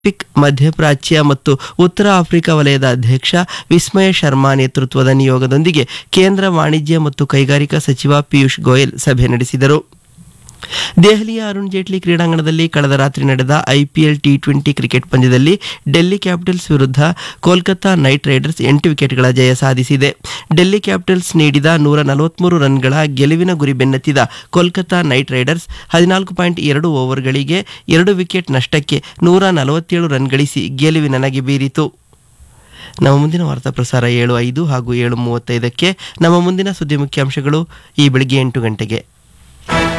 ಪಿಕ್ ಮಧ್ಯಪ್ರಾಚ್ಯ ಮತ್ತು ಉತ್ತರ ಆಫ್ರಿಕಾ ವಲಯದ ಅಧ್ಯಕ್ಷ ವಿಸ್ಮಯ ಶರ್ಮಾ ನೇತೃತ್ವದ ನಿಯೋಗದೊಂದಿಗೆ ಕೇಂದ್ರ ವಾಣಿಜ್ಯ ಮತ್ತು ಕೈಗಾರಿಕಾ ಸಚಿವ ಪಿಯೂಷ್ ಗೋಯಲ್ ಸಭೆ ನಡೆಸಿದರು ದೆಹಲಿಯ ಅರುಣ್ ಜೇಟ್ಲಿ ಕ್ರೀಡಾಂಗಣದಲ್ಲಿ ಕಳೆದ ರಾತ್ರಿ ನಡೆದ ಐಪಿಎಲ್ ಟಿ ಟ್ವೆಂಟಿ ಕ್ರಿಕೆಟ್ ಪಂದ್ಯದಲ್ಲಿ ಡೆಲ್ಲಿ ಕ್ಯಾಪಿಟಲ್ಸ್ ವಿರುದ್ಧ ಕೋಲ್ಕತಾ ನೈಟ್ ರೈಡರ್ಸ್ ಎಂಟು ವಿಕೆಟ್ಗಳ ಜಯ ಸಾಧಿಸಿದೆ ಡೆಲ್ಲಿ ಕ್ಯಾಪಿಟಲ್ಸ್ ನೀಡಿದ ನೂರ ನಲವತ್ಮೂರು ರನ್ಗಳ ಗೆಲುವಿನ ಗುರಿ ಬೆನ್ನತ್ತಿದ ಕೋಲ್ಕತಾ ನೈಟ್ ರೈಡರ್ಸ್ ಹದಿನಾಲ್ಕು ಪಾಯಿಂಟ್ ಎರಡು ಓವರ್ಗಳಿಗೆ ಎರಡು ವಿಕೆಟ್ ನಷ್ಟಕ್ಕೆ ನೂರ ನಲವತ್ತೇಳು ರನ್ ಗಳಿಸಿ ಗೆಲುವಿನ ನಗೆ ಬೀರಿತು ನಮ್ಮ ಮುಂದಿನ ವಾರ್ತಾ ಪ್ರಸಾರ ಏಳು ಐದು ಹಾಗೂ ಏಳು ಮೂವತ್ತೈದಕ್ಕೆ ನಮ್ಮ ಮುಂದಿನ ಸುದ್ದಿ ಮುಖ್ಯಾಂಶಗಳು ಈ ಬೆಳಿಗ್ಗೆ ಎಂಟು ಗಂಟೆಗೆ